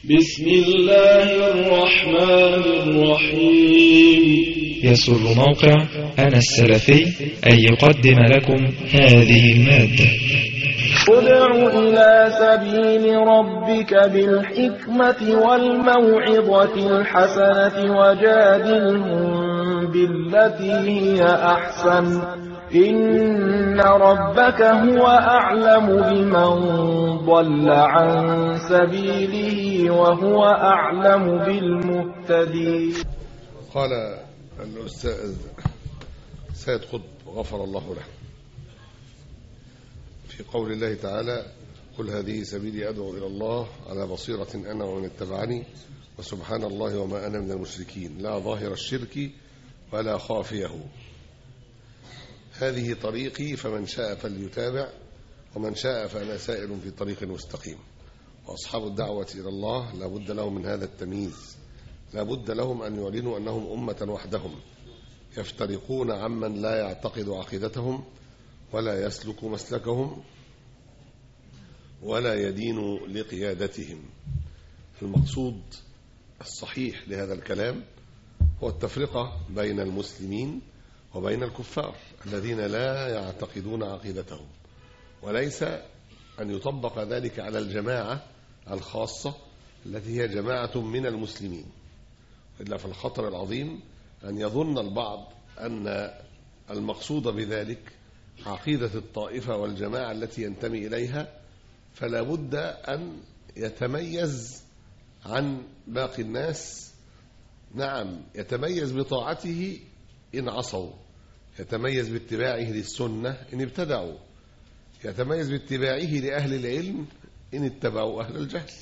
بسم الله الرحمن الرحيم يسر موقع أنا السلفي أن يقدم لكم هذه المادة ادع إلى سبيل ربك بالحكمة والموعظة الحسنة وجادلهم بالتي هي أحسن إن ربك هو أعلم بمن ضل عن سبيله وهو أعلم بالمهتدين قال الأستاذ سيد قطب غفر الله له في قول الله تعالى قل هذه سبيلي أدعو إلى الله على بصيرة أنا ومن اتبعني وسبحان الله وما أنا من المشركين لا ظاهر الشرك ولا خافيه هذه طريقي فمن شاء فليتابع ومن شاء فأنا سائل في طريق مستقيم وأصحاب الدعوة إلى الله لا بد لهم من هذا التمييز لا بد لهم أن يعلنوا أنهم أمة وحدهم يفترقون عمن لا يعتقد عقيدتهم ولا يسلك مسلكهم ولا يدين لقيادتهم المقصود الصحيح لهذا الكلام هو التفرقة بين المسلمين وبين الكفار الذين لا يعتقدون عقيدتهم وليس أن يطبق ذلك على الجماعة الخاصة التي هي جماعة من المسلمين إلا في الخطر العظيم أن يظن البعض أن المقصود بذلك عقيدة الطائفة والجماعة التي ينتمي إليها فلا بد أن يتميز عن باقي الناس نعم يتميز بطاعته إن عصوا يتميز باتباعه للسنة إن ابتدعوا يتميز باتباعه لأهل العلم إن اتبعوا أهل الجهل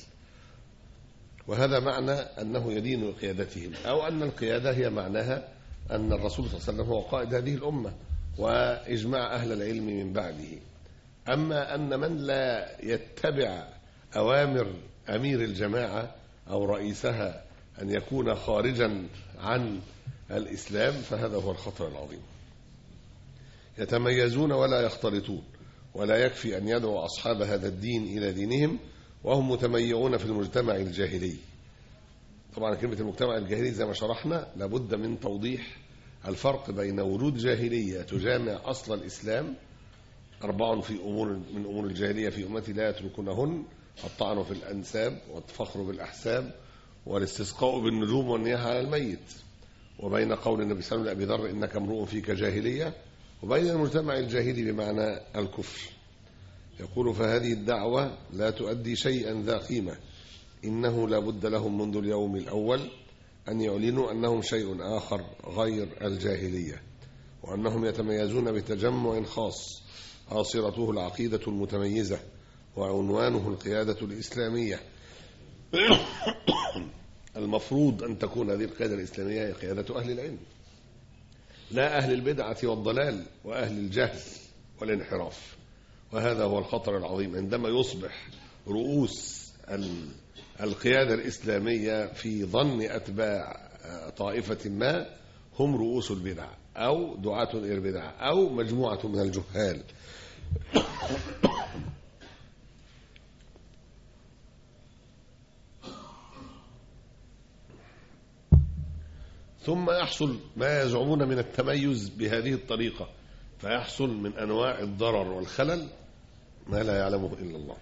وهذا معنى أنه يدين قيادتهم أو أن القيادة هي معناها أن الرسول صلى الله عليه وسلم هو قائد هذه الأمة وإجماع أهل العلم من بعده أما أن من لا يتبع أوامر أمير الجماعة أو رئيسها أن يكون خارجا عن الإسلام فهذا هو الخطر العظيم يتميزون ولا يختلطون ولا يكفي أن يدعو أصحاب هذا الدين إلى دينهم وهم متميعون في المجتمع الجاهلي طبعا كلمة المجتمع الجاهلي زي ما شرحنا لابد من توضيح الفرق بين وجود جاهلية تجامع أصل الإسلام أربع في أمور من أمور الجاهلية في أمتي لا يتركونهن الطعن في الأنساب والفخر بالأحساب والاستسقاء بالنجوم والنياحة على الميت وبين قول النبي صلى الله عليه وسلم لأبي ذر إنك امرؤ فيك جاهلية وبين المجتمع الجاهلي بمعنى الكفر يقول فهذه الدعوة لا تؤدي شيئا ذا قيمة إنه لا بد لهم منذ اليوم الأول أن يعلنوا أنهم شيء آخر غير الجاهلية وأنهم يتميزون بتجمع خاص آصرته العقيدة المتميزة وعنوانه القيادة الإسلامية المفروض أن تكون هذه القيادة الإسلامية هي قيادة أهل العلم لا أهل البدعة والضلال وأهل الجهل والانحراف وهذا هو الخطر العظيم عندما يصبح رؤوس القيادة الإسلامية في ظن أتباع طائفة ما هم رؤوس البدع أو دعاة إلى البدع أو مجموعة من الجهال ثم يحصل ما يزعمون من التميز بهذه الطريقة فيحصل من أنواع الضرر والخلل ما لا يعلمه إلا الله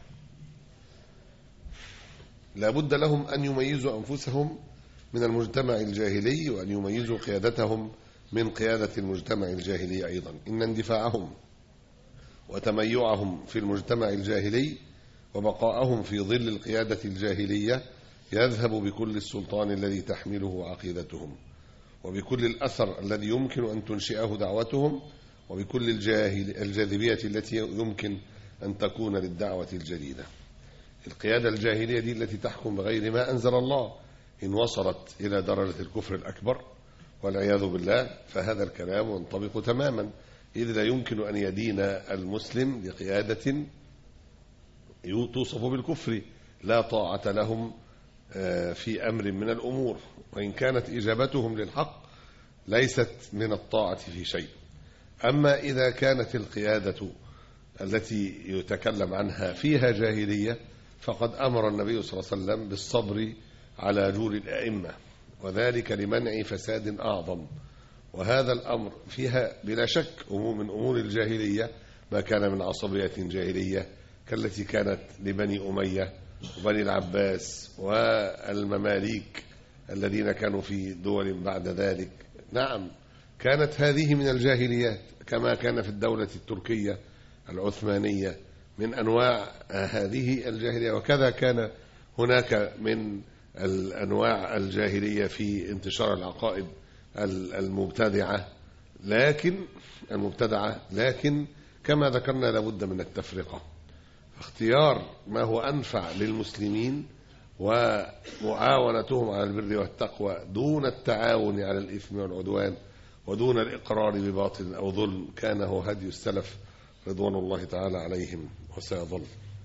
لا بد لهم أن يميزوا أنفسهم من المجتمع الجاهلي وأن يميزوا قيادتهم من قيادة المجتمع الجاهلي أيضا إن اندفاعهم وتميعهم في المجتمع الجاهلي وبقاءهم في ظل القيادة الجاهلية يذهب بكل السلطان الذي تحمله عقيدتهم وبكل الأثر الذي يمكن أن تنشئه دعوتهم وبكل الجاهل الجاذبية التي يمكن أن تكون للدعوة الجديدة القيادة الجاهلية دي التي تحكم بغير ما أنزل الله إن وصلت إلى درجة الكفر الأكبر والعياذ بالله فهذا الكلام ينطبق تماما إذ لا يمكن أن يدين المسلم لقيادة توصف بالكفر لا طاعة لهم في أمر من الأمور وإن كانت إجابتهم للحق ليست من الطاعة في شيء أما إذا كانت القيادة التي يتكلم عنها فيها جاهلية فقد أمر النبي صلى الله عليه وسلم بالصبر على جور الأئمة وذلك لمنع فساد أعظم وهذا الأمر فيها بلا شك أمور من أمور الجاهلية ما كان من عصبية جاهلية كالتي كانت لبني أمية وبني العباس والمماليك الذين كانوا في دول بعد ذلك نعم كانت هذه من الجاهليات كما كان في الدولة التركية العثمانية من أنواع هذه الجاهلية وكذا كان هناك من الأنواع الجاهلية في انتشار العقائد المبتدعة لكن المبتدعة لكن كما ذكرنا لابد من التفرقة اختيار ما هو أنفع للمسلمين ومعاونتهم على البر والتقوى دون التعاون على الإثم والعدوان ودون الإقرار بباطل أو ظلم كان هو هدي السلف رضوان الله تعالى عليهم وسيظل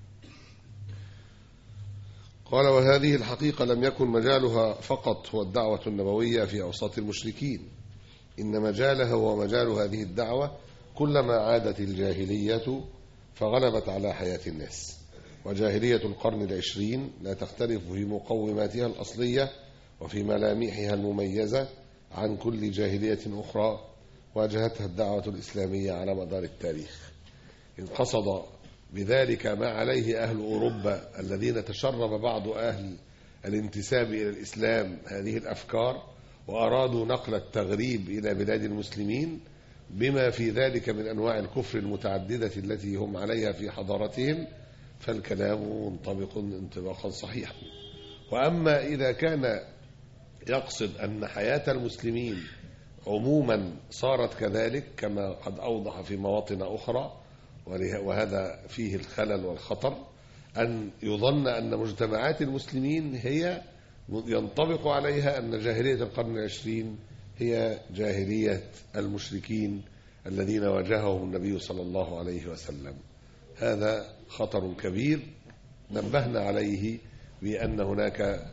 قال وهذه الحقيقة لم يكن مجالها فقط هو الدعوة النبوية في أوساط المشركين إن مجالها هو مجال هذه الدعوة كلما عادت الجاهلية فغلبت على حياة الناس وجاهلية القرن العشرين لا تختلف في مقوماتها الأصلية وفي ملامحها المميزة عن كل جاهلية أخرى واجهتها الدعوة الإسلامية على مدار التاريخ إن قصد بذلك ما عليه أهل أوروبا الذين تشرب بعض أهل الانتساب إلى الإسلام هذه الأفكار وأرادوا نقل التغريب إلى بلاد المسلمين بما في ذلك من أنواع الكفر المتعددة التي هم عليها في حضارتهم فالكلام منطبق انطباقا صحيحا وأما إذا كان يقصد أن حياة المسلمين عموما صارت كذلك كما قد أوضح في مواطن أخرى وهذا فيه الخلل والخطر أن يظن أن مجتمعات المسلمين هي ينطبق عليها أن جاهلية القرن العشرين هي جاهلية المشركين الذين واجههم النبي صلى الله عليه وسلم هذا خطر كبير نبهنا عليه بأن هناك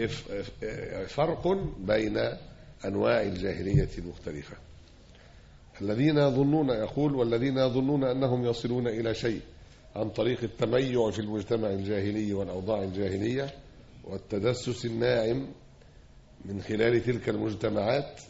فرق بين أنواع الجاهلية المختلفة الذين يظنون يقول والذين يظنون أنهم يصلون إلى شيء عن طريق التميع في المجتمع الجاهلي والأوضاع الجاهلية والتدسس الناعم من خلال تلك المجتمعات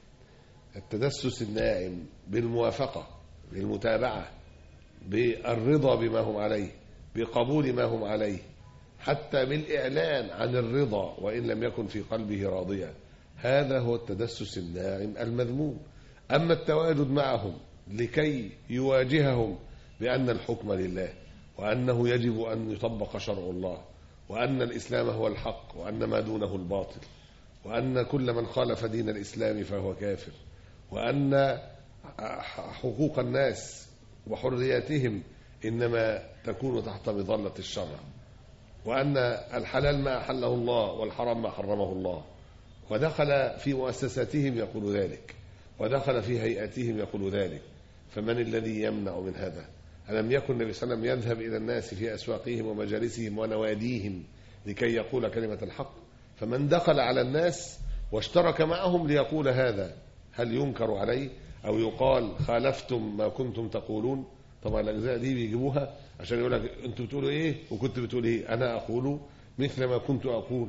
التدسس الناعم بالموافقة بالمتابعة بالرضا بما هم عليه بقبول ما هم عليه حتى بالإعلان عن الرضا وإن لم يكن في قلبه راضيا هذا هو التدسس الناعم المذموم أما التواجد معهم لكي يواجههم بأن الحكم لله وأنه يجب أن يطبق شرع الله وأن الإسلام هو الحق وأن ما دونه الباطل وأن كل من خالف دين الإسلام فهو كافر وأن حقوق الناس وحرياتهم إنما تكون تحت مظلة الشرع وأن الحلال ما أحله الله والحرام ما حرمه الله ودخل في مؤسساتهم يقول ذلك ودخل في هيئتهم يقول ذلك فمن الذي يمنع من هذا ألم يكن النبي صلى الله عليه وسلم يذهب إلى الناس في أسواقهم ومجالسهم ونواديهم لكي يقول كلمة الحق فمن دخل على الناس واشترك معهم ليقول هذا هل ينكر عليه أو يقال خالفتم ما كنتم تقولون طبعا الأجزاء دي بيجيبوها عشان يقول لك أنتوا بتقولوا إيه وكنت بتقول إيه أنا أقول مثل ما كنت أقول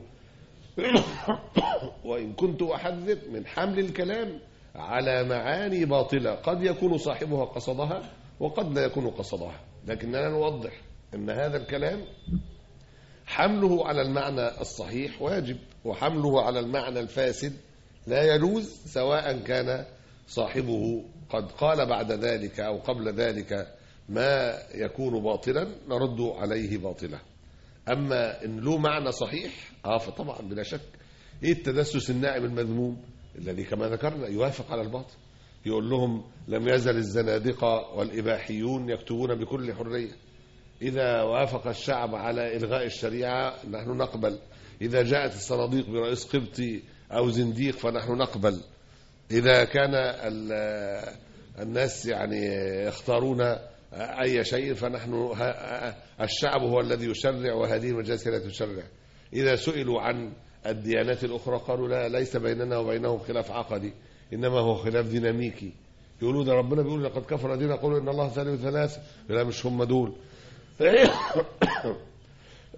وإن كنت أحذر من حمل الكلام على معاني باطلة قد يكون صاحبها قصدها وقد لا يكون قصدها لكننا نوضح أن هذا الكلام حمله على المعنى الصحيح واجب وحمله على المعنى الفاسد لا يجوز سواء كان صاحبه قد قال بعد ذلك أو قبل ذلك ما يكون باطلا نرد عليه باطلا أما إن له معنى صحيح آه فطبعا بلا شك إيه التدسس الناعم المذموم الذي كما ذكرنا يوافق على الباطل يقول لهم لم يزل الزنادقة والإباحيون يكتبون بكل حرية إذا وافق الشعب على إلغاء الشريعة نحن نقبل إذا جاءت الصناديق برئيس قبطي أو زنديق فنحن نقبل إذا كان الناس يعني يختارون أي شيء فنحن الشعب هو الذي يشرع وهذه المجالس لا تشرع إذا سئلوا عن الديانات الأخرى قالوا لا ليس بيننا وبينهم خلاف عقدي إنما هو خلاف ديناميكي يقولوا ده ربنا بيقول لقد كفر الذين قالوا إن الله ثالث ثلاثة لا مش هم دول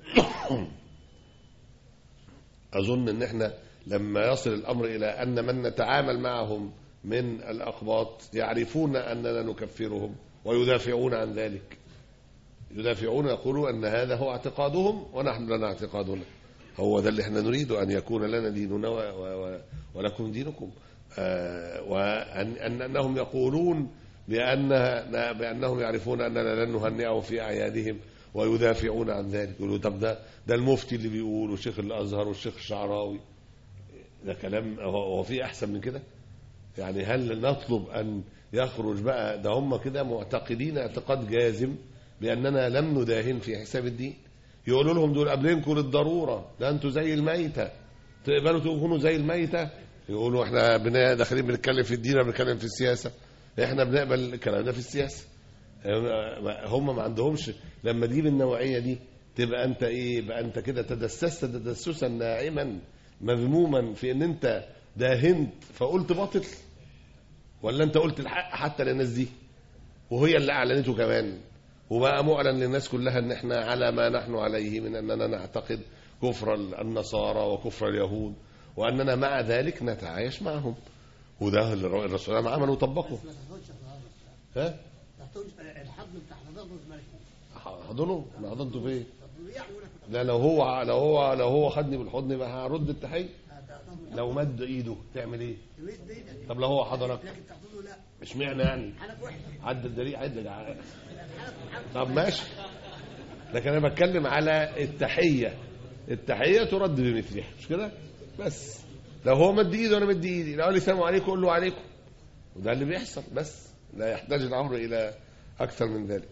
أظن أن احنا لما يصل الأمر إلى أن من نتعامل معهم من الأقباط يعرفون أننا نكفرهم ويدافعون عن ذلك يدافعون يقولوا أن هذا هو اعتقادهم ونحن لنا اعتقادنا هو ده اللي احنا نريد أن يكون لنا ديننا و و ولكم دينكم آه وأن أن أنهم يقولون بأن بأنهم يعرفون أننا لن نهنئهم في أعيادهم ويدافعون عن ذلك يقولوا طب ده ده المفتي اللي بيقول والشيخ الأزهر والشيخ الشعراوي ده كلام هو هو في أحسن من كده يعني هل نطلب أن يخرج بقى ده هم كده معتقدين اعتقاد جازم بأننا لم نداهن في حساب الدين يقولوا لهم دول قابلينكم للضرورة ده أنتوا زي الميتة تقبلوا تكونوا زي الميتة يقولوا احنا بنا- داخلين بنتكلم في الدين ولا بنتكلم في السياسة احنا بنقبل الكلام ده في السياسة هم ما عندهمش لما تجيب النوعية دي تبقى انت ايه بقى انت كده تدسست تدسسا ناعما مذموما في ان انت داهنت فقلت باطل ولا انت قلت الحق حتى للناس دي وهي اللي اعلنته كمان وبقى معلن للناس كلها ان احنا على ما نحن عليه من اننا نعتقد كفر النصارى وكفر اليهود واننا مع ذلك نتعايش معهم وده اللي الرسول صلى الله عليه وسلم عمله وطبقه ما تاخدش الحضانة ها تاخدش الحضن بتاع حضانة ملكي حضنه ما حضنته فين طب يعني يقول لك لا لو هو لو هو لو هو خدني بالحضن يبقى هرد التحيه هتاخده لو مد ايده تعمل ايه تمد بايدك طب لو هو حضنك لكن تاخده لا مش معنى يعني حالك وحشه عد الدليل عد لك حالك حالك طب ماشي لكن انا بتكلم على التحيه التحيه ترد بمثلها مش كده بس لو هو مد ايده وانا مد ايدي لو قال لي سلام عليكم قول له عليكم وده اللي بيحصل بس لا يحتاج الامر الى اكثر من ذلك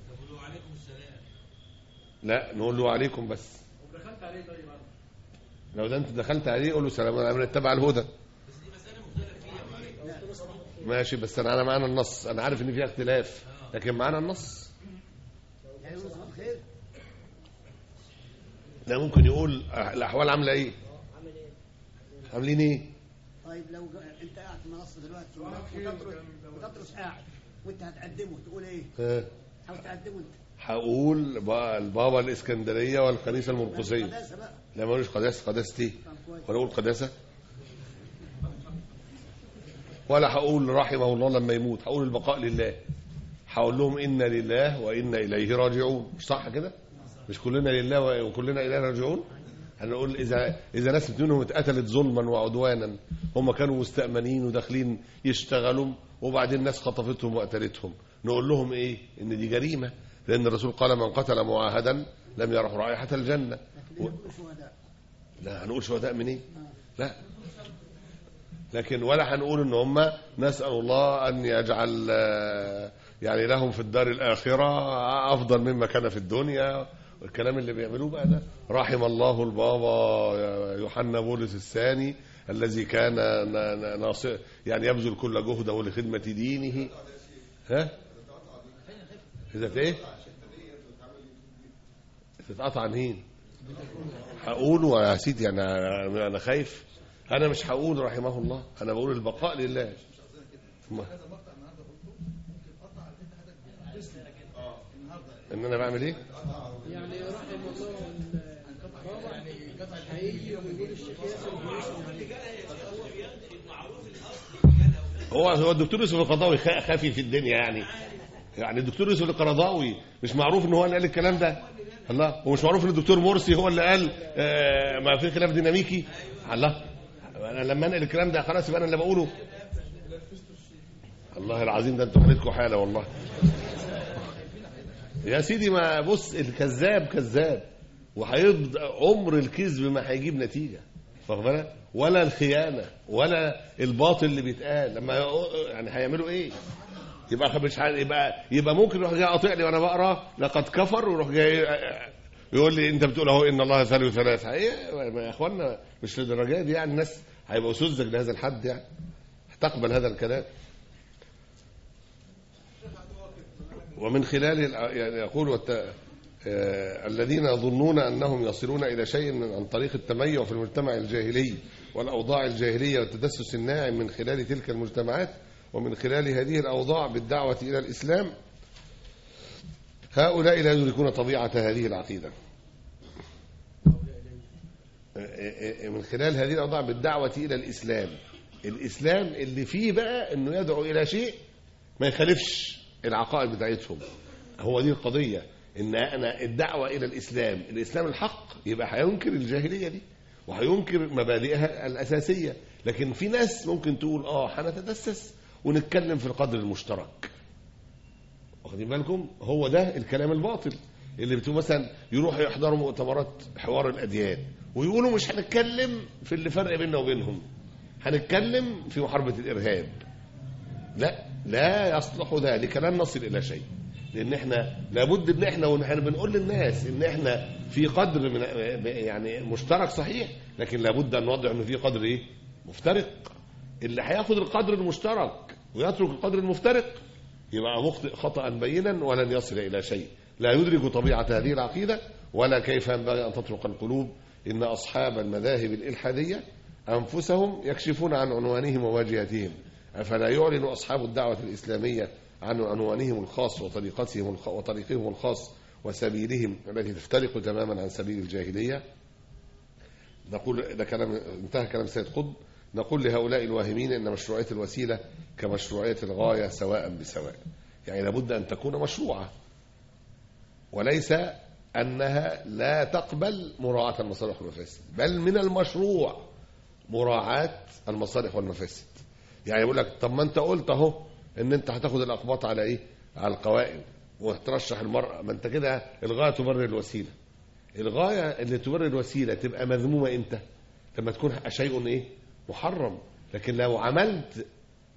لا نقول له عليكم بس لو ده انت دخلت عليه قول له سلام عليكم اتبع الهدى ماشي بس انا انا معانا النص انا عارف ان فيها اختلاف لكن معانا النص يعني يقول صباح الخير ده ممكن يقول الاحوال عامله ايه عاملين ايه طيب لو جا- انت قاعد في المنصه دلوقتي وتدرس وتدرس قاعد وانت هتقدمه تقول ايه؟ ها حاول تقدمه انت هقول بقى البابا الاسكندريه والكنيسه المرقسيه قداسه بقى لا ما اقولش قداسه قداسه ايه طب كويس ولا اقول قداسه ولا هقول رحمه الله لما يموت هقول البقاء لله هقول لهم انا لله وانا اليه راجعون مش صح كده مش كلنا لله و- وكلنا اليه راجعون هنقول اذا اذا ناس منهم اتقتلت ظلما وعدوانا هم كانوا مستأمنين وداخلين يشتغلوا وبعدين الناس خطفتهم وقتلتهم نقول لهم ايه ان دي جريمه لان الرسول قال من قتل معاهدا لم يرح رائحه الجنه لكن يقولوا شهداء لا هنقول شهداء منين لا لكن ولا هنقول ان هم نسال الله ان يجعل آه، يعني لهم في الدار الاخره افضل مما كان في الدنيا الكلام اللي بيعملوه بقى ده رحم الله البابا يوحنا بولس الثاني الذي كان نا- نا- ناصر يعني يبذل كل جهده لخدمه دينه ها اذا ايه تتقطع عن مين هقوله يا سيدي انا انا خايف انا مش هقول رحمه الله انا بقول البقاء لله ثم ان انا بعمل ايه يعني رحم الله بابا هيجي ويقول الشيخ ياسر هو هو الدكتور يوسف القرضاوي خ- خافي في الدنيا يعني يعني الدكتور يوسف القرضاوي مش معروف ان هو اللي قال الكلام ده الله ومش معروف ان الدكتور مرسي هو اللي قال آه ما في خلاف ديناميكي الله انا لما انقل الكلام ده خلاص يبقى انا اللي بقوله الله العظيم ده انتوا حالتكم حاله والله يا سيدي ما بص الكذاب كذاب وهيبدا عمر الكذب ما هيجيب نتيجه واخد بالك ولا الخيانه ولا الباطل اللي بيتقال لما يق- يعني هيعملوا ايه يبقى مش ه- يبقى يبقى ممكن يروح جاي قاطعني وانا بقرا لقد كفر ويروح جاي يقول لي انت بتقول اهو ان الله ثالث ثلاثه ايه يا اخوانا مش للدرجه دي يعني الناس هيبقوا سذج لهذا الحد يعني تقبل هذا الكلام ومن خلال الع- يعني يقول والت... آه، الذين يظنون أنهم يصلون إلى شيء من عن طريق التميع في المجتمع الجاهلي والأوضاع الجاهلية والتدسس الناعم من خلال تلك المجتمعات ومن خلال هذه الأوضاع بالدعوة إلى الإسلام هؤلاء لا يدركون طبيعة هذه العقيدة من خلال هذه الأوضاع بالدعوة إلى الإسلام الإسلام اللي فيه بقى أنه يدعو إلى شيء ما يخالفش العقائد بتاعتهم هو دي القضية إن أنا الدعوة إلى الإسلام الإسلام الحق يبقى هينكر الجاهلية دي وهينكر مبادئها الأساسية لكن في ناس ممكن تقول آه هنتدسس ونتكلم في القدر المشترك واخدين بالكم هو ده الكلام الباطل اللي بتقول مثلا يروحوا يحضروا مؤتمرات حوار الاديان ويقولوا مش هنتكلم في اللي فرق بيننا وبينهم هنتكلم في محاربه الارهاب لا لا يصلح ذلك لن نصل الى شيء لان احنا لابد ان احنا ونحن بنقول للناس ان احنا في قدر من يعني مشترك صحيح لكن لابد ان نوضح ان في قدر ايه مفترق اللي هياخد القدر المشترك ويترك القدر المفترق يبقى مخطئ خطأ بينا ولن يصل إلى شيء لا يدرك طبيعة هذه العقيدة ولا كيف ينبغي أن تطرق القلوب إن أصحاب المذاهب الإلحادية أنفسهم يكشفون عن عنوانهم وواجهتهم أفلا يعلن أصحاب الدعوة الإسلامية عن عنوانهم الخاص وطريقتهم الخ... وطريقهم الخاص وسبيلهم التي تفترق تماما عن سبيل الجاهلية نقول ده كلام انتهى كلام سيد قطب نقول لهؤلاء الواهمين ان مشروعيه الوسيله كمشروعيه الغايه سواء بسواء يعني لابد ان تكون مشروعه وليس انها لا تقبل مراعاه المصالح والمفاسد بل من المشروع مراعاه المصالح والمفاسد يعني يقول لك طب ما انت قلت اهو ان انت هتاخد الاقباط على ايه على القوائم وترشح المرأة ما انت كده الغاية تبرر الوسيلة الغاية اللي تبرر الوسيلة تبقى مذمومة امتى لما تكون شيء ايه محرم لكن لو عملت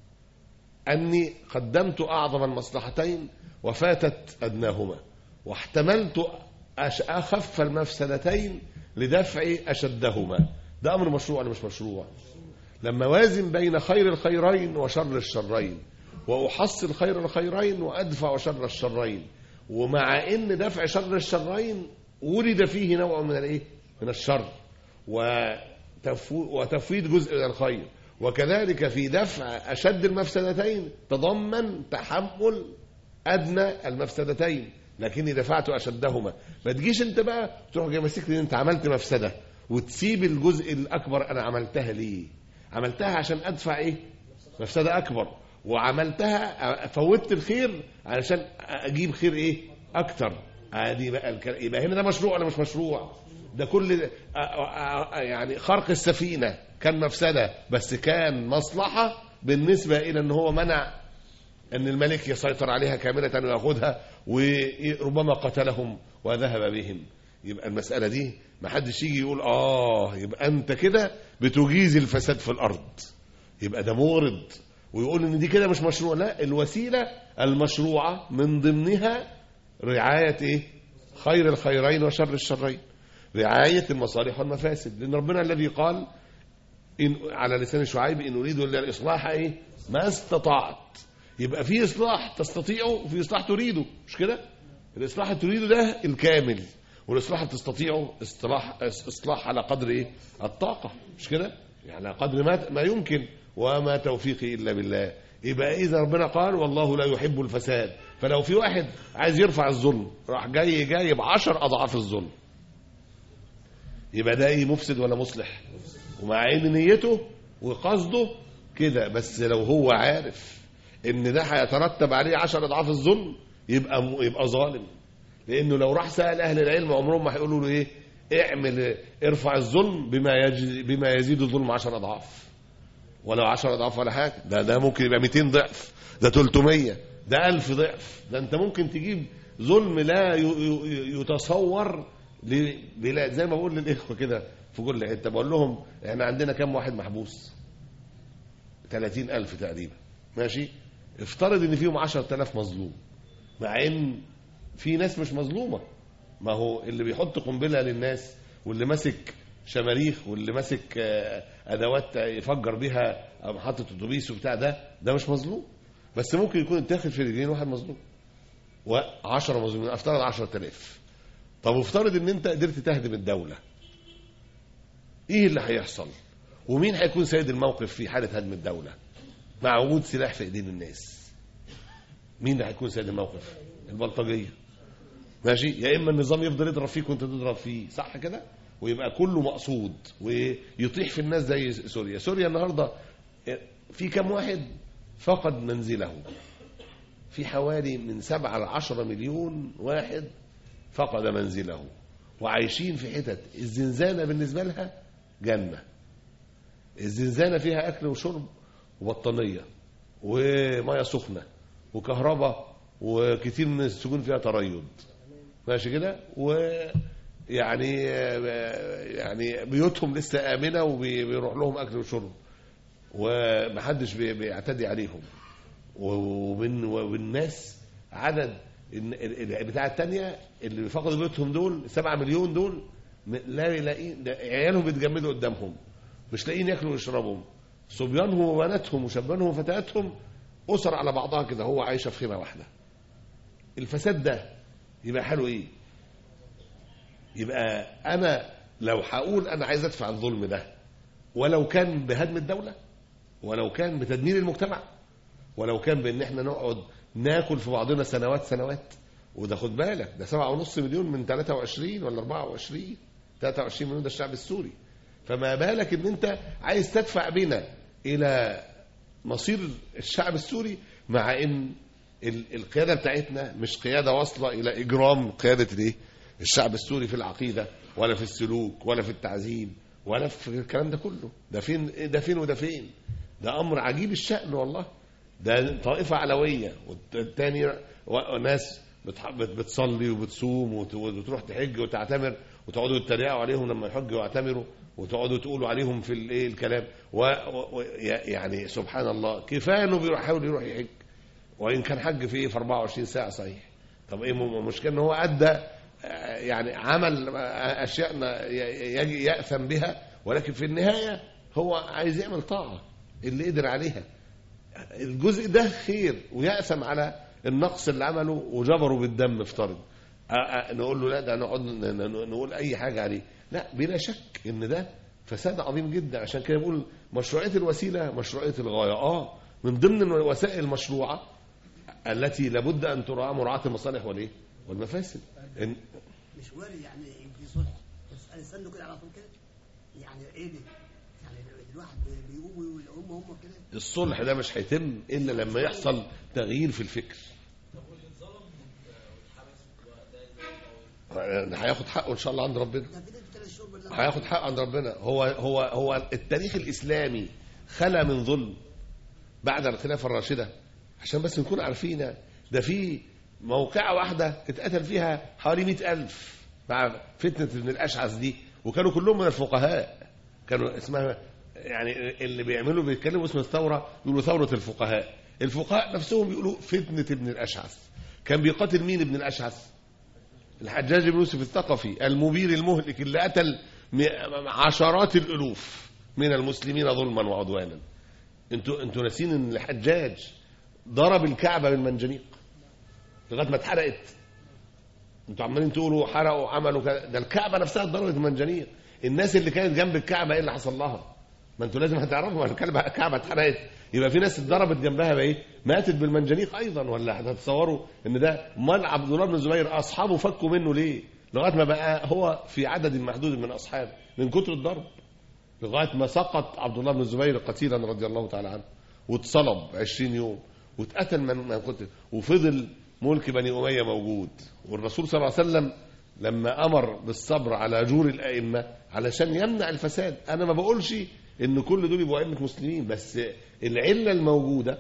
أني قدمت أعظم المصلحتين وفاتت أدناهما واحتملت أش- أخف المفسدتين لدفع أشدهما ده أمر مشروع ولا مش مشروع لما وازن بين خير الخيرين وشر الشرين وأحصل خير الخيرين وأدفع شر الشرين ومع إن دفع شر الشرين ولد فيه نوع من الإيه؟ من الشر وتفو وتفويض جزء من الخير وكذلك في دفع أشد المفسدتين تضمن تحمل أدنى المفسدتين لكني دفعت أشدهما ما تجيش أنت بقى تروح جاي ماسك لي أنت عملت مفسدة وتسيب الجزء الأكبر أنا عملتها ليه عملتها عشان أدفع إيه مفسدة أكبر وعملتها فوتت الخير علشان أجيب خير إيه أكتر ادي بقى الكلام يبقى هنا ده مشروع ولا مش مشروع ده كل آه، آه، آه، يعني خرق السفينه كان مفسده بس كان مصلحه بالنسبه الى ان هو منع ان الملك يسيطر عليها كامله وياخذها وربما قتلهم وذهب بهم يبقى المساله دي ما حدش يجي يقول اه يبقى انت كده بتجيز الفساد في الارض يبقى ده مورد ويقول ان دي كده مش مشروع لا الوسيله المشروعه من ضمنها رعايه ايه خير الخيرين وشر الشرين رعايه المصالح والمفاسد لان ربنا الذي قال إن على لسان شعيب ان اريد الا الاصلاح ايه ما استطعت يبقى في اصلاح تستطيعه وفي اصلاح تريده مش كده الاصلاح اللي تريده ده الكامل والاصلاح اللي تستطيعه اصلاح اصلاح على قدر ايه الطاقه مش كده يعني على قدر ما ما يمكن وما توفيقي الا بالله يبقى اذا ربنا قال والله لا يحب الفساد فلو في واحد عايز يرفع الظلم راح جاي جايب عشر اضعاف الظلم يبقى ده ايه مفسد ولا مصلح ومع ان نيته وقصده كده بس لو هو عارف ان ده هيترتب عليه عشر اضعاف الظلم يبقى م- يبقى ظالم لانه لو راح سال اهل العلم عمرهم ما هيقولوا له ايه اعمل ارفع الظلم بما يجز بما يزيد الظلم عشر اضعاف ولو عشر اضعاف ولا حاجه ده ده ممكن يبقى 200 ضعف ده 300 ده 1000 ضعف ده انت ممكن تجيب ظلم لا ي- ي- يتصور لبلاد زي ما بقول للاخوه كده في كل حته بقول لهم احنا عندنا كام واحد محبوس 30000 تقريبا ماشي افترض ان فيهم 10000 مظلوم مع ان في ناس مش مظلومه ما هو اللي بيحط قنبله للناس واللي ماسك شماريخ واللي ماسك آه، ادوات يفجر بيها محطه اتوبيس وبتاع ده ده مش مظلوم بس ممكن يكون اتاخد في رجلين واحد مظلوم و10 مظلومين افترض 10000 طب افترض ان انت قدرت تهدم الدوله ايه اللي هيحصل ومين هيكون سيد الموقف في حاله هدم الدوله مع وجود سلاح في ايدين الناس مين اللي هيكون سيد الموقف البلطجيه ماشي يا اما النظام يفضل يضرب فيك وانت تضرب فيه صح كده ويبقى كله مقصود ويطيح في الناس زي سوريا سوريا النهارده في كم واحد فقد منزله في حوالي من سبعة لعشرة مليون واحد فقد منزله وعايشين في حتت الزنزانة بالنسبة لها جنة الزنزانة فيها أكل وشرب وبطانية ومية سخنة وكهرباء وكتير من السجون فيها تريض ماشي كده ويعني يعني بيوتهم لسه آمنة وبيروح لهم أكل وشرب ومحدش بي- بيعتدي عليهم ومن والناس عدد ال- ال- البتاعة التانية اللي فقدوا بيوتهم دول 7 مليون دول م- لا يلاقين ده عيالهم بيتجمدوا قدامهم مش لاقيين ياكلوا ويشربوا صبيانهم وبناتهم وشبانهم وفتياتهم اسر على بعضها كده هو عايشه في خيمه واحده الفساد ده يبقى حاله ايه يبقى انا لو هقول انا عايز ادفع الظلم ده ولو كان بهدم الدوله ولو كان بتدمير المجتمع ولو كان بان احنا نقعد ناكل في بعضنا سنوات سنوات وده خد بالك ده سبعة ونص مليون من 23 ولا 24 23 مليون ده الشعب السوري فما بالك ان انت عايز تدفع بنا الى مصير الشعب السوري مع ان ال- القياده بتاعتنا مش قياده واصله الى اجرام قياده الايه الشعب السوري في العقيده ولا في السلوك ولا في التعذيب ولا في الكلام ده كله ده فين ده فين وده فين ده امر عجيب الشأن والله ده طائفة علوية والتاني و- ناس بتح- بت- بتصلي وبتصوم وت- وتروح تحج وتعتمر وتقعدوا تتريقوا عليهم لما يحجوا ويعتمروا وتقعدوا تقولوا عليهم في الايه الكلام و و و- يعني سبحان الله كفايه انه بيحاول يروح يحج وان كان حج في ايه في 24 ساعه صحيح طب ايه م- المشكله ان هو ادى آه، يعني عمل آه، اشياء ما ي- يجي ياثم بها ولكن في النهايه هو عايز يعمل طاعه اللي قدر عليها الجزء ده خير ويأثم على النقص اللي عمله وجبره بالدم افترض أ- أ- نقول له لا ده نقعد ن- ن- نقول اي حاجه عليه لا بلا شك ان ده فساد عظيم جدا عشان كده بقول مشروعيه الوسيله مشروعيه الغايه اه من ضمن الوسائل المشروعه التي لابد ان تراعى مراعاه المصالح والايه والمفاسد إن مش وارد يعني في صلح بس استنوا كده على طول كده يعني ايه ده؟ يعني الواحد بي- بيقوم ويقول هم هم كده الصلح ده مش هيتم الا لما يحصل تغيير في الفكر هياخد حقه ان شاء الله عند ربنا ده في ده ثلاث شهور بالله هياخد حق عند ربنا هو هو هو التاريخ الاسلامي خلى من ظلم بعد الخلافه الراشده عشان بس نكون عارفين ده في موقعه واحده اتقتل فيها حوالي مئة ألف مع فتنه ابن الاشعث دي وكانوا كلهم من الفقهاء كانوا اسمها يعني اللي بيعملوا بيتكلموا اسم الثوره يقولوا ثوره الفقهاء الفقهاء نفسهم بيقولوا فتنه ابن الاشعث كان بيقاتل مين ابن الاشعث الحجاج بن يوسف الثقفي المبير المهلك اللي قتل م- عشرات الالوف من المسلمين ظلما وعدوانا انتوا انتوا ناسين ان الحجاج ضرب الكعبه بالمنجنيق لغايه ما اتحرقت انتوا عمالين تقولوا حرقوا عملوا كذا ده الكعبه نفسها اتضربت بالمنجنيق الناس اللي كانت جنب الكعبه ايه اللي حصل لها ما انتوا لازم هتعرفوا ان الكعبه الكعبه اتحرقت يبقى في ناس اتضربت جنبها بايه ماتت بالمنجنيق ايضا ولا هتتصوروا ان ده امال عبد الله بن الزبير اصحابه فكوا منه ليه لغايه ما بقى هو في عدد محدود من اصحابه من كتر الضرب لغايه ما سقط عبد الله بن الزبير قتيلا رضي الله تعالى عنه واتصلب 20 يوم واتقتل من من قتل وفضل ملك بني اميه موجود والرسول صلى الله عليه وسلم لما امر بالصبر على جور الائمه علشان يمنع الفساد انا ما بقولش ان كل دول يبقوا ائمه مسلمين بس العله الموجوده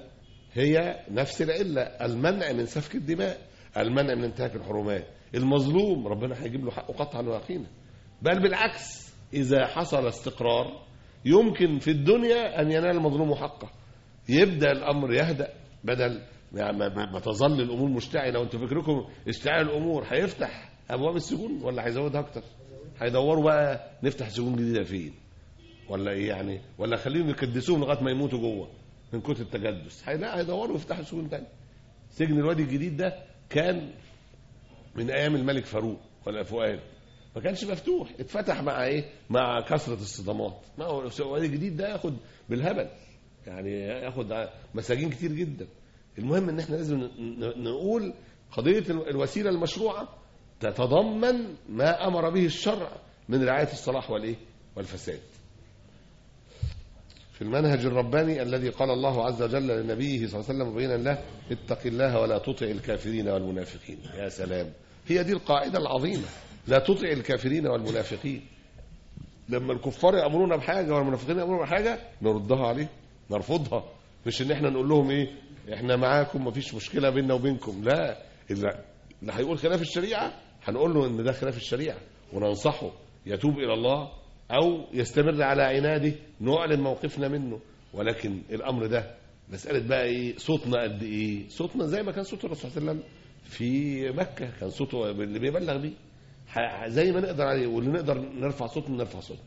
هي نفس العله المنع من سفك الدماء المنع من انتهاك الحرمات المظلوم ربنا هيجيب له حقه قطعا ويقينا بل بالعكس إذا حصل استقرار يمكن في الدنيا أن ينال المظلوم حقه يبدأ الأمر يهدأ بدل ما, ما, ما تظل الأمور مشتعلة وأنتوا فكركم اشتعال الأمور هيفتح أبواب السجون ولا هيزودها أكتر هيدوروا بقى نفتح سجون جديدة فين ولا إيه يعني ولا خليهم يكدسوهم لغاية ما يموتوا جوه من كتر التجدس هي- لا هيدوروا يفتحوا سجون تاني سجن الوادي الجديد ده كان من ايام الملك فاروق ولا فؤاد ما كانش مفتوح اتفتح مع ايه مع كثره الصدمات ما هو الوادي الجديد ده ياخد بالهبل يعني ياخد مساجين كتير جدا المهم ان احنا لازم ن- ن- نقول قضيه ال- الوسيله المشروعه تتضمن ما امر به الشرع من رعاية الصلاح والإيه والفساد في المنهج الرباني الذي قال الله عز وجل لنبيه صلى الله عليه وسلم مبينا له اتق الله ولا تطع الكافرين والمنافقين يا سلام هي دي القاعدة العظيمة لا تطع الكافرين والمنافقين لما الكفار يأمرونا بحاجة والمنافقين يأمرونا بحاجة نردها عليه نرفضها مش ان احنا نقول لهم ايه احنا معاكم مفيش مشكلة بيننا وبينكم لا اللي اللي هيقول خلاف الشريعة هنقول له ان ده خلاف الشريعة وننصحه يتوب الى الله او يستمر على عناده نعلن موقفنا منه ولكن الامر ده مسألة بقى ايه صوتنا قد ايه صوتنا زي ما كان صوت الرسول صلى الله عليه وسلم في مكة كان صوته اللي بيبلغ بيه ح- زي ما نقدر عليه واللي نقدر نرفع صوتنا نرفع صوتنا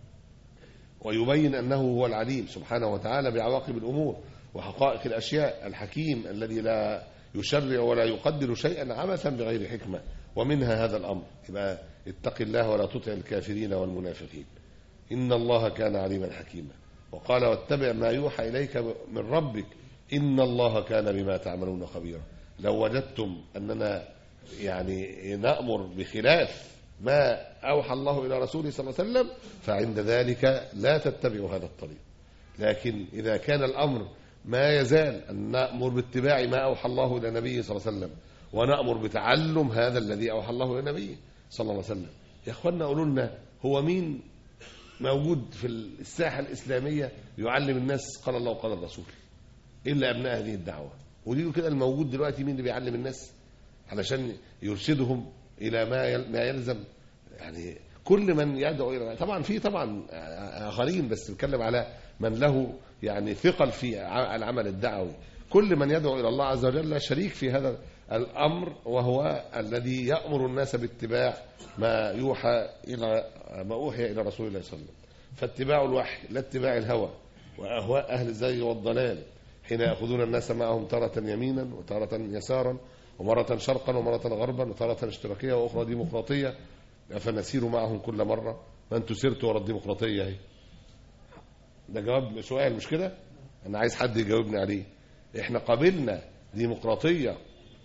ويبين أنه هو العليم سبحانه وتعالى بعواقب الأمور وحقائق الأشياء الحكيم الذي لا يشرع ولا يقدر شيئا عبثا بغير حكمة ومنها هذا الأمر يبقى اتق الله ولا تطع الكافرين والمنافقين إن الله كان عليما حكيما وقال واتبع ما يوحى إليك من ربك إن الله كان بما تعملون خبيرا لو وجدتم أننا يعني نأمر بخلاف ما أوحى الله إلى رسوله صلى الله عليه وسلم فعند ذلك لا تتبعوا هذا الطريق لكن إذا كان الأمر ما يزال أن نأمر باتباع ما أوحى الله إلى نبيه صلى الله عليه وسلم ونأمر بتعلم هذا الذي أوحى الله إلى نبيه صلى الله عليه وسلم يا أخوانا قولوا لنا هو مين موجود في الساحة الإسلامية يعلم الناس قال الله وقال الرسول إلا أبناء هذه الدعوة ودي كده الموجود دلوقتي مين اللي بيعلم الناس علشان يرشدهم إلى ما يل- ما يلزم يعني كل من يدعو إلى طبعا في طبعا آخرين بس نتكلم على من له يعني ثقل في ع- العمل الدعوي كل من يدعو إلى الله عز وجل شريك في هذا الأمر وهو الذي يأمر الناس باتباع ما يوحى إلى ما أوحي إلى رسول الله صلى الله عليه وسلم فاتباع الوحي لا اتباع الهوى وأهواء أهل الزيغ والضلال حين يأخذون الناس معهم تارة يمينا وتارة يسارا ومرة شرقا ومرة غربا وتارة اشتراكية وأخرى ديمقراطية فنسير معهم كل مرة ما انتوا سرتوا ورا الديمقراطية اهي ده جواب سؤال مش كده أنا عايز حد يجاوبني عليه احنا قابلنا ديمقراطية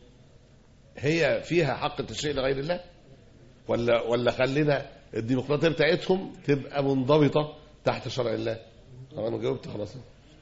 هي فيها حق التشريع لغير الله ولا ولا خلينا الديمقراطية بتاعتهم تبقى منضبطة تحت شرع الله طبعا انا جاوبت خلاص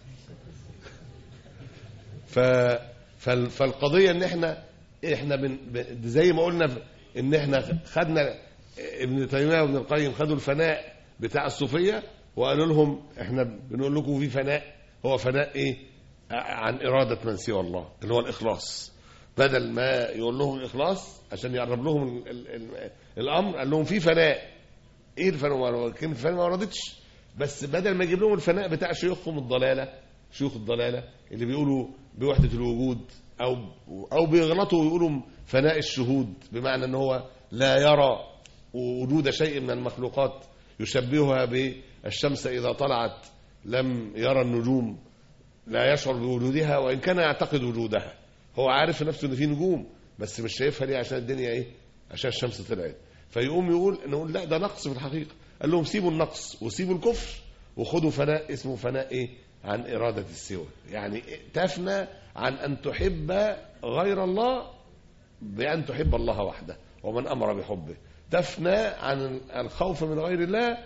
ف فال- فالقضيه ان احنا احنا بن ب- زي ما قلنا ف- ان احنا خدنا ابن تيميه وابن القيم خدوا الفناء بتاع الصوفيه وقالوا لهم احنا بنقول لكم في فناء هو فناء ايه ع- عن اراده من سوى الله اللي هو الاخلاص بدل ما يقول لهم الاخلاص عشان يقرب لهم ال ال ال الامر قال لهم في فناء ايه الفناء ما- كلمه الفناء ما وردتش بس بدل ما يجيب لهم الفناء بتاع شيوخهم الضلاله شيوخ الضلاله اللي بيقولوا بوحده الوجود او او بيغلطوا ويقولوا فناء الشهود بمعنى ان هو لا يرى وجود شيء من المخلوقات يشبهها بالشمس اذا طلعت لم يرى النجوم لا يشعر بوجودها وان كان يعتقد وجودها هو عارف في نفسه ان في نجوم بس مش شايفها ليه عشان الدنيا ايه عشان الشمس طلعت فيقوم يقول نقول لا ده نقص في الحقيقه قال لهم سيبوا النقص وسيبوا الكفر وخدوا فناء اسمه فناء ايه عن اراده السوى يعني تفنى عن ان تحب غير الله بأن تحب الله وحده ومن أمر بحبه تفنى عن الخوف من غير الله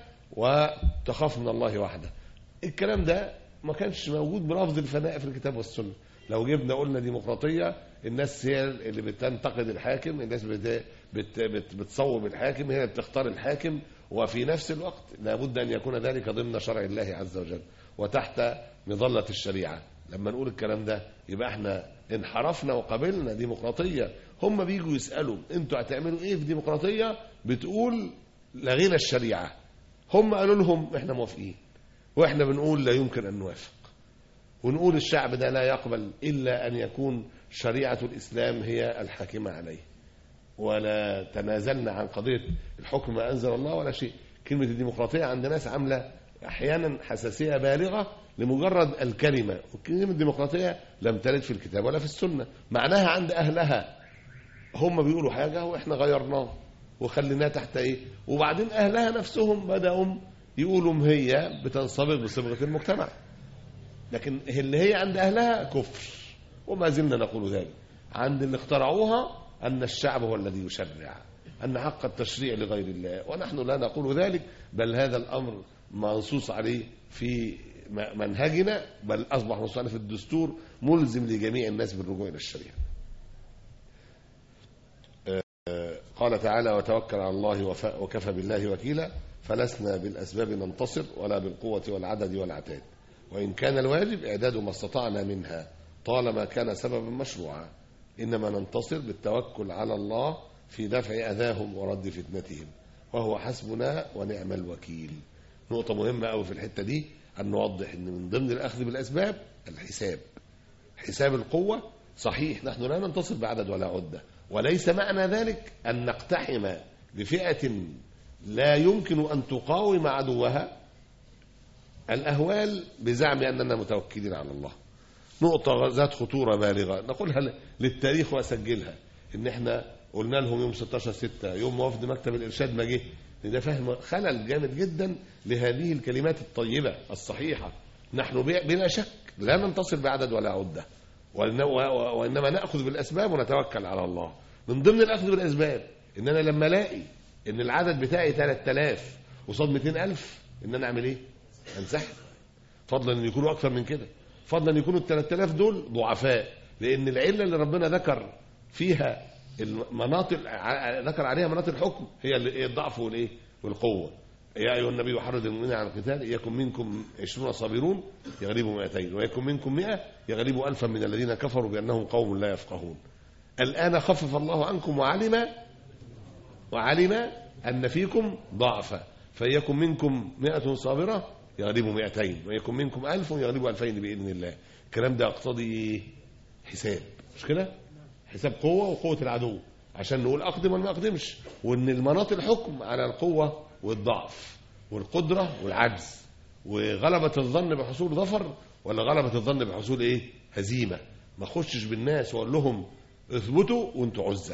وتخاف من الله وحده الكلام ده ما كانش موجود بلفظ الفناء في الكتاب والسنة لو جبنا قلنا ديمقراطية الناس هي اللي بتنتقد الحاكم الناس بت... بت... بت... بتصوب الحاكم هي اللي بتختار الحاكم وفي نفس الوقت لابد أن يكون ذلك ضمن شرع الله عز وجل وتحت مظلة الشريعة لما نقول الكلام ده يبقى احنا انحرفنا وقبلنا ديمقراطية هم بيجوا يسألوا انتوا هتعملوا ايه في ديمقراطية بتقول لغينا الشريعة هم قالوا لهم احنا موافقين واحنا بنقول لا يمكن ان نوافق ونقول الشعب ده لا يقبل الا ان يكون شريعة الاسلام هي الحاكمة عليه ولا تنازلنا عن قضية الحكم ما أنزل الله ولا شيء كلمة الديمقراطية عند ناس عاملة أحيانا حساسية بالغة لمجرد الكلمة وكلمة الديمقراطية لم ترد في الكتاب ولا في السنة معناها عند أهلها هم بيقولوا حاجة وإحنا غيرناه وخليناه تحت إيه وبعدين أهلها نفسهم بدأوا يقولوا هي بتنصبغ بصبغة المجتمع لكن اللي هي عند أهلها كفر وما زلنا نقول ذلك عند اللي اخترعوها أن الشعب هو الذي يشرع أن حق التشريع لغير الله ونحن لا نقول ذلك بل هذا الأمر منصوص عليه في م- منهجنا بل أصبح منصوص عليه في الدستور ملزم لجميع الناس بالرجوع إلى الشريعة آه، قال تعالى وتوكل على الله وف- وكفى بالله وكيلا فلسنا بالأسباب ننتصر ولا بالقوة والعدد والعتاد وإن كان الواجب إعداد ما استطعنا منها طالما كان سببا مشروعا إنما ننتصر بالتوكل على الله في دفع أذاهم ورد فتنتهم وهو حسبنا ونعم الوكيل نقطة مهمة أوي في الحتة دي أن نوضح أن من ضمن الأخذ بالأسباب الحساب حساب القوة صحيح نحن لا ننتصر بعدد ولا عدة وليس معنى ذلك أن نقتحم بفئة لا يمكن أن تقاوم عدوها الأهوال بزعم أننا متوكلين على الله نقطة ذات خطورة بالغة نقولها للتاريخ وأسجلها إن إحنا قلنا لهم يوم 16 6 يوم وفد مكتب الإرشاد ما جه ده فهم خلل جامد جدا لهذه الكلمات الطيبة الصحيحة نحن بي- بلا شك لا ننتصر بعدد ولا عدة وإن- و- وإنما نأخذ بالأسباب ونتوكل على الله من ضمن الأخذ بالأسباب إن أنا لما ألاقي إن العدد بتاعي 3000 قصاد 200000 إن أنا أعمل إيه؟ أنسحب فضلا ان يكونوا اكثر من كده فضلا ان يكونوا ال 3000 دول ضعفاء لان العله اللي ربنا ذكر فيها المناطق ع- ذكر عليها مناطق الحكم هي اللي- هي الضعف والايه والقوه يا ايها النبي حرض المؤمنين على القتال يكن منكم 20 صابرون يغلبوا 200 ويكن منكم 100 يغلبوا ألفا من الذين كفروا بانهم قوم لا يفقهون الان خفف الله عنكم وعلم وعلم أن فيكم ضعفا فيكن منكم مئة صابرة يغلبوا مئتين ويكن منكم ألف يغلبوا ألفين بإذن الله الكلام ده يقتضي إيه؟ حساب مش كده حساب قوة وقوة العدو عشان نقول أقدم ولا ما أقدمش وإن المناط الحكم على القوة والضعف والقدرة والعجز وغلبة الظن بحصول ظفر ولا غلبة الظن بحصول إيه هزيمة ما اخشش بالناس واقول لهم اثبتوا وانتوا عزل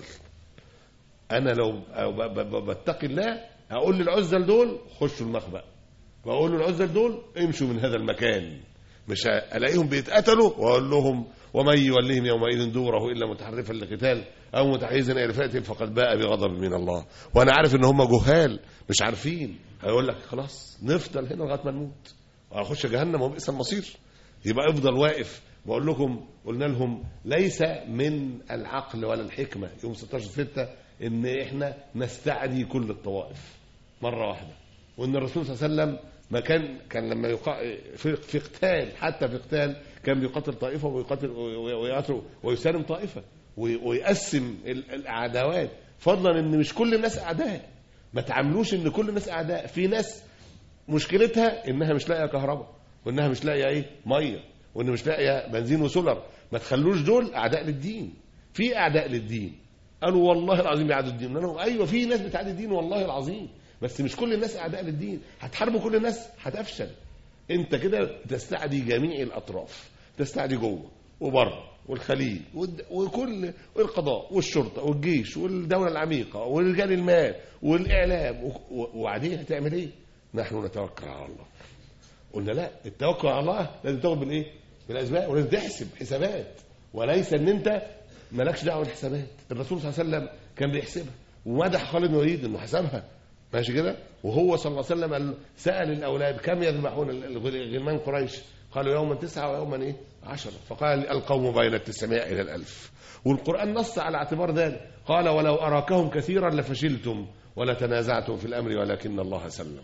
انا لو ب- ب- ب- بتقي الله اقول للعزل دول خشوا المخبأ واقول للعزل دول امشوا من هذا المكان مش الاقيهم بيتقتلوا واقول لهم ومن يوليهم يومئذ دوره الا متحرفا لقتال او متحيزا الى فئه فقد باء بغضب من الله وانا عارف ان هم جهال مش عارفين هيقول لك خلاص نفضل هنا لغايه ما نموت واخش جهنم وبئس المصير يبقى افضل واقف بقول لكم قلنا لهم ليس من العقل ولا الحكمه يوم 16 6 ان احنا نستعدي كل الطوائف مره واحده وان الرسول صلى الله عليه وسلم ما كان كان لما يقا... في في قتال حتى في قتال كان بيقاتل طائفه ويقاتل وي- ويقاتل ويسالم طائفه وي- ويقسم ال- العداوات فضلا ان مش كل الناس اعداء ما تعاملوش ان كل الناس اعداء في ناس مشكلتها انها مش لاقيه كهرباء وانها مش لاقيه ايه ميه وان مش لاقيه بنزين وسولر ما تخلوش دول اعداء للدين في اعداء للدين قالوا والله العظيم بيعادوا الدين قلنا لهم ايوه في ناس بتعادي الدين والله العظيم بس مش كل الناس اعداء للدين هتحاربوا كل الناس هتفشل انت كده تستعدي جميع الاطراف تستعدي جوه وبره والخليج والد- وكل والقضاء والشرطه والجيش والدوله العميقه ورجال المال والاعلام و- و- وبعدين هتعمل ايه؟ نحن نتوكل على الله قلنا لا التوكل على الله لازم تاخد بالايه؟ بالاسباب ولازم تحسب حسابات وليس ان انت مالكش دعوه بالحسابات الرسول صلى الله عليه وسلم كان بيحسبها ومدح خالد بن الوليد انه حسبها ماشي كده وهو صلى الله عليه وسلم قال سال الاولاد كم يذبحون غلمان قريش قالوا يوما تسعه ويوما ايه عشرة فقال القوم بين التسعمائة إلى الألف والقرآن نص على اعتبار ذلك قال ولو أراكهم كثيرا لفشلتم ولا تنازعتم في الأمر ولكن الله سلم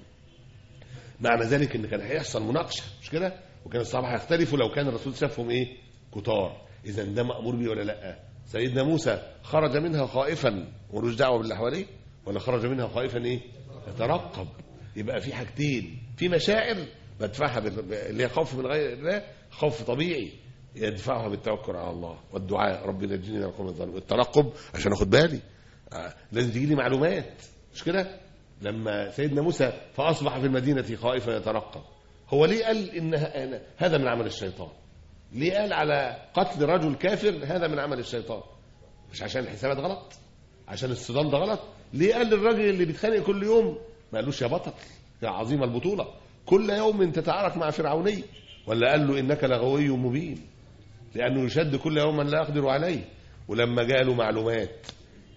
معنى ذلك ان كان هيحصل مناقشه مش كده وكان الصحابه هيختلفوا لو كان الرسول شافهم ايه كتار اذا ده مامور بيه ولا لا سيدنا موسى خرج منها خائفا ملوش دعوه باللي حواليه ولا خرج منها خائفا ايه يترقب يبقى في حاجتين في مشاعر بدفعها بال- اللي هي خوف من غير الله خوف طبيعي يدفعها بالتوكل على الله والدعاء رب نجني من القوم الظالمين الترقب عشان اخد بالي آه، لازم تجي لي معلومات مش كده لما سيدنا موسى فاصبح في المدينه خائفا يترقب هو ليه قال ان ه- هذا من عمل الشيطان ليه قال على قتل رجل كافر هذا من عمل الشيطان مش عشان الحسابات غلط عشان الصدام ده غلط ليه قال للراجل اللي بيتخانق كل يوم ما قالوش يا بطل يا عظيم البطوله كل يوم تتعارك مع فرعوني ولا قال له انك لغوي مبين لانه يشد كل يوم من لا يقدر عليه ولما جاء له معلومات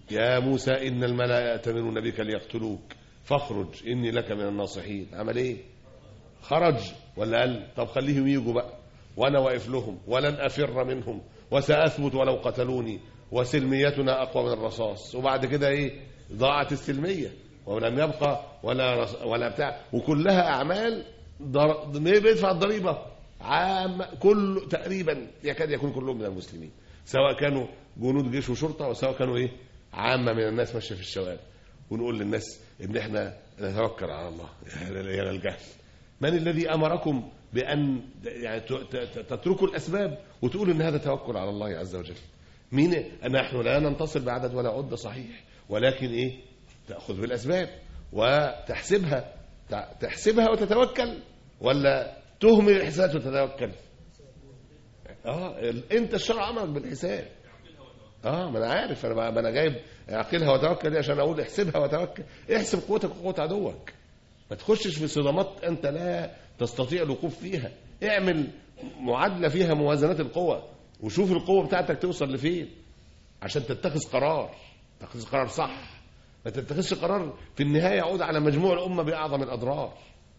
يا موسى إن الملأ يأتمرون بك ليقتلوك فاخرج إني لك من الناصحين عمل إيه خرج ولا قال طب خليهم يجوا بقى وأنا واقف لهم ولن أفر منهم وسأثبت ولو قتلوني وسلميتنا أقوى من الرصاص وبعد كده إيه ضاعت السلمية ولم يبقى ولا رص... ولا بتاع وكلها أعمال در... بيدفع الضريبة عام كل تقريبا يكاد يكون كلهم من المسلمين سواء كانوا جنود جيش وشرطة وسواء كانوا إيه عامة من الناس ماشية في الشوارع ونقول للناس إن إحنا نتوكل على الله يا الجهل من الذي أمركم بأن يعني ت- ت- تتركوا الأسباب وتقولوا إن هذا توكل على الله عز وجل مين نحن لا ننتصر بعدد ولا عدة صحيح ولكن إيه تأخذ بالأسباب وتحسبها تع- تحسبها وتتوكل ولا تهمل الحسابات وتتوكل اه ال- انت الشرع امرك بالحساب اه ما انا عارف انا بقى- ما انا جايب اعقلها وتوكل دي عشان اقول احسبها وتوكل احسب قوتك وقوه عدوك ما تخشش في صدامات انت لا تستطيع الوقوف فيها اعمل معادله فيها موازنات القوى وشوف القوه بتاعتك توصل لفين عشان تتخذ قرار تتخذ قرار صح ما تتخذش قرار في النهايه يعود على مجموع الامه باعظم الاضرار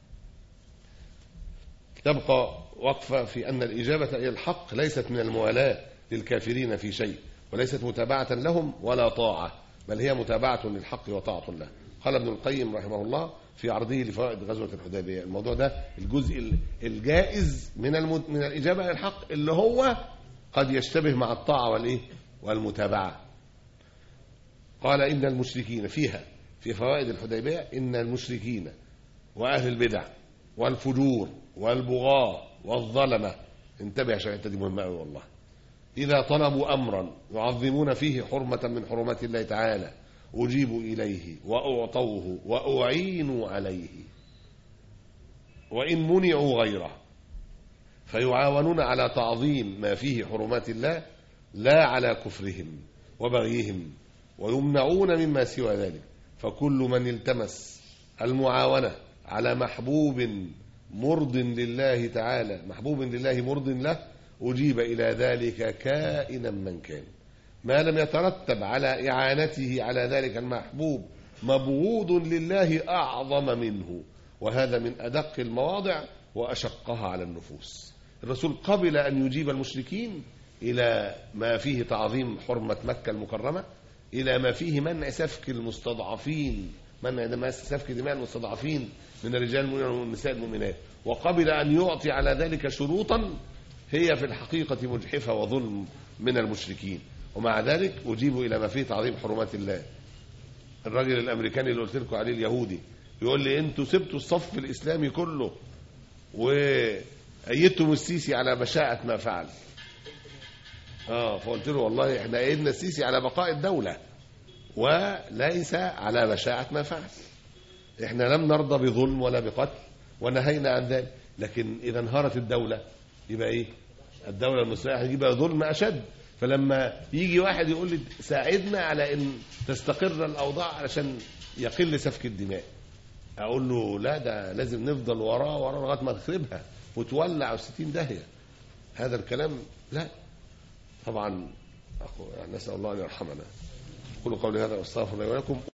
تبقى وقفة في أن الإجابة إلى الحق ليست من الموالاة للكافرين في شيء وليست متابعة لهم ولا طاعة بل هي متابعة للحق وطاعة له قال ابن القيم رحمه الله في عرضه لفوائد غزوة الحديبية الموضوع ده الجزء ال- الجائز من الم- من الإجابة إلى الحق اللي هو قد يشتبه مع الطاعة والإيه والمتابعة قال إن المشركين فيها في فوائد الحديبية إن المشركين وأهل البدع والفجور والبغاء والظلمة انتبه عشان الحته دي مهمة قوي والله إذا طلبوا أمرا يعظمون فيه حرمة من حرمات الله تعالى أجيبوا إليه وأعطوه وأعينوا عليه وإن منعوا غيره فيعاونون على تعظيم ما فيه حرمات الله لا على كفرهم وبغيهم ويمنعون مما سوى ذلك فكل من التمس المعاونة على محبوب مرض لله تعالى محبوب لله مرض له أجيب إلى ذلك كائنا من كان ما لم يترتب على إعانته على ذلك المحبوب مبغوض لله أعظم منه وهذا من أدق المواضع وأشقها على النفوس الرسول قبل أن يجيب المشركين إلى ما فيه تعظيم حرمة مكة المكرمة إلى ما فيه منع سفك المستضعفين منع سفك دماء المستضعفين من الرجال المؤمنين والنساء المؤمنات وقبل أن يعطي على ذلك شروطا هي في الحقيقة مجحفة وظلم من المشركين ومع ذلك أجيب إلى ما فيه تعظيم حرمات الله الراجل الأمريكاني اللي قلت لكم عليه اليهودي يقول لي أنتوا سبتوا الصف الإسلامي كله وأيدتم السيسي على بشاعة ما فعل اه فقلت له والله احنا ايدنا السيسي على بقاء الدولة وليس على بشاعة ما فعل احنا لم نرضى بظلم ولا بقتل ونهينا عن ذلك لكن اذا انهارت الدولة يبقى ايه الدولة المصرية هيبقى ظلم اشد فلما يجي واحد يقول لي ساعدنا على ان تستقر الاوضاع علشان يقل سفك الدماء اقول له لا ده لازم نفضل وراه وراه لغايه ما تخربها وتولع وستين داهيه هذا الكلام لا طبعا أقول- نسال الله ان يرحمنا اقول قولي هذا واستغفر الله ولكم